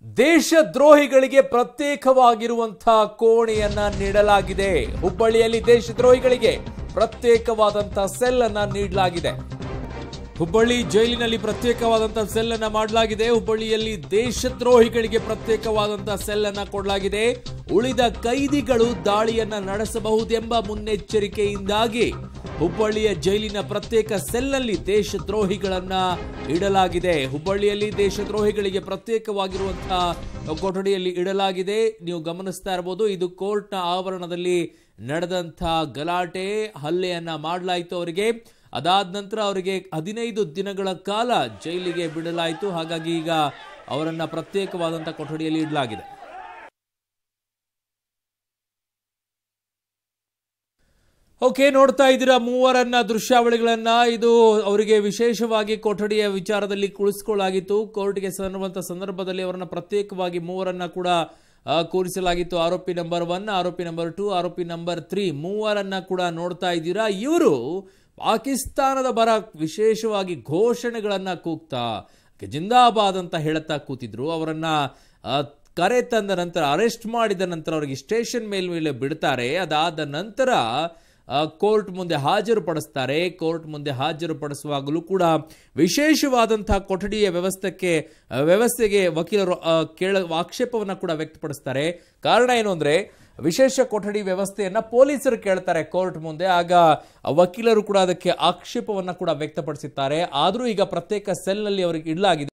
ದೇಶದ್ರೋಹಿಗಳಿಗೆ ಪ್ರತ್ಯೇಕವಾಗಿರುವಂತಹ ಕೋಣೆಯನ್ನ ನೀಡಲಾಗಿದೆ ಹುಬ್ಬಳ್ಳಿಯಲ್ಲಿ ದೇಶದ್ರೋಹಿಗಳಿಗೆ ಪ್ರತ್ಯೇಕವಾದಂತಹ ಸೆಲ್ ಅನ್ನ ನೀಡಲಾಗಿದೆ ಹುಬ್ಬಳ್ಳಿ ಜೈಲಿನಲ್ಲಿ ಪ್ರತ್ಯೇಕವಾದಂತಹ ಸೆಲ್ ಅನ್ನ ಮಾಡಲಾಗಿದೆ ಹುಬ್ಬಳ್ಳಿಯಲ್ಲಿ ದೇಶದ್ರೋಹಿಗಳಿಗೆ ಪ್ರತ್ಯೇಕವಾದಂತಹ ಸೆಲ್ ಅನ್ನ ಕೊಡಲಾಗಿದೆ ಉಳಿದ ಕೈದಿಗಳು ದಾಳಿಯನ್ನ ನಡೆಸಬಹುದೆಂಬ ಮುನ್ನೆಚ್ಚರಿಕೆಯಿಂದಾಗಿ ಹುಬ್ಬಳ್ಳಿಯ ಜೈಲಿನ ಪ್ರತ್ಯೇಕ ಸೆಲ್ನಲ್ಲಿ ದೇಶದ್ರೋಹಿಗಳನ್ನ ಇಡಲಾಗಿದೆ ಹುಬ್ಬಳ್ಳಿಯಲ್ಲಿ ದೇಶದ್ರೋಹಿಗಳಿಗೆ ಪ್ರತ್ಯೇಕವಾಗಿರುವಂತಹ ಕೊಠಡಿಯಲ್ಲಿ ಇಡಲಾಗಿದೆ ನೀವು ಗಮನಿಸ್ತಾ ಇರಬಹುದು ಇದು ಕೋರ್ಟ್ನ ಆವರಣದಲ್ಲಿ ನಡೆದಂತಹ ಗಲಾಟೆ ಹಲ್ಲೆಯನ್ನ ಮಾಡಲಾಯಿತು ಅವರಿಗೆ ಅದಾದ ನಂತರ ಅವರಿಗೆ ಹದಿನೈದು ದಿನಗಳ ಕಾಲ ಜೈಲಿಗೆ ಬಿಡಲಾಯಿತು ಹಾಗಾಗಿ ಈಗ ಅವರನ್ನ ಪ್ರತ್ಯೇಕವಾದಂತಹ ಕೊಠಡಿಯಲ್ಲಿ ಇಡಲಾಗಿದೆ ಓಕೆ ನೋಡ್ತಾ ಇದ್ದೀರಾ ಮೂವರನ್ನ ದೃಶ್ಯಾವಳಿಗಳನ್ನ ಇದು ಅವರಿಗೆ ವಿಶೇಷವಾಗಿ ಕೊಠಡಿಯ ವಿಚಾರದಲ್ಲಿ ಕುಳಿಸ್ಕೊಳ್ಳಾಗಿತ್ತು ಕೋರ್ಟ್ಗೆ ಸೇರುವಂತ ಸಂದರ್ಭದಲ್ಲಿ ಅವರನ್ನ ಪ್ರತ್ಯೇಕವಾಗಿ ಮೂವರನ್ನ ಕೂಡ ಆ, ಕೂರಿಸಲಾಗಿತ್ತು ಆರೋಪಿ ನಂಬರ್ ಒನ್ ಆರೋಪಿ ನಂಬರ್ ಟೂ ಆರೋಪಿ ನಂಬರ್ ತ್ರೀ ಮೂವರನ್ನ ಕೂಡ ನೋಡ್ತಾ ಇದ್ದೀರಾ ಇವರು ಪಾಕಿಸ್ತಾನದ ಬರ ವಿಶೇಷವಾಗಿ ಘೋಷಣೆಗಳನ್ನ ಕೂಗ್ತಾ ಜಿಂದಾಬಾದ್ ಅಂತ ಹೇಳುತ್ತಾ ಕೂತಿದ್ರು ಅವರನ್ನ ಆ, ಕರೆ ತಂದ ನಂತರ ಅರೆಸ್ಟ್ ಮಾಡಿದ ನಂತರ ಅವರಿಗೆ ಸ್ಟೇಷನ್ ಮೇಲ್ ಮೇಲೆ ಬಿಡ್ತಾರೆ ಅದಾದ ನಂತರ ಆ, ಕೋರ್ಟ್ ಮುಂದೆ ಹಾಜರುಪಡಿಸ್ತಾರೆ ಕೋರ್ಟ್ ಮುಂದೆ ಹಾಜರುಪಡಿಸುವಾಗಲೂ ಕೂಡ ವಿಶೇಷವಾದಂತಹ ಕೊಠಡಿಯ ವ್ಯವಸ್ಥೆಗೆ ಆ, ವ್ಯವಸ್ಥೆಗೆ ವಕೀಲರು ಆ, ಕೇಳ ಆಕ್ಷೇಪವನ್ನು ಕೂಡ ವ್ಯಕ್ತಪಡಿಸ್ತಾರೆ ಕಾರಣ ಏನು ಅಂದ್ರೆ ವಿಶೇಷ ಕೊಠಡಿ ವ್ಯವಸ್ಥೆಯನ್ನ ಪೊಲೀಸರು ಕೇಳ್ತಾರೆ ಕೋರ್ಟ್ ಮುಂದೆ ಆಗ ವಕೀಲರು ಕೂಡ ಅದಕ್ಕೆ ಆಕ್ಷೇಪವನ್ನ ಕೂಡ ವ್ಯಕ್ತಪಡಿಸುತ್ತಾರೆ ಆದರೂ ಈಗ ಪ್ರತ್ಯೇಕ ಸೆಲ್ನಲ್ಲಿ ಅವರಿಗೆ ಇಡಲಾಗಿದೆ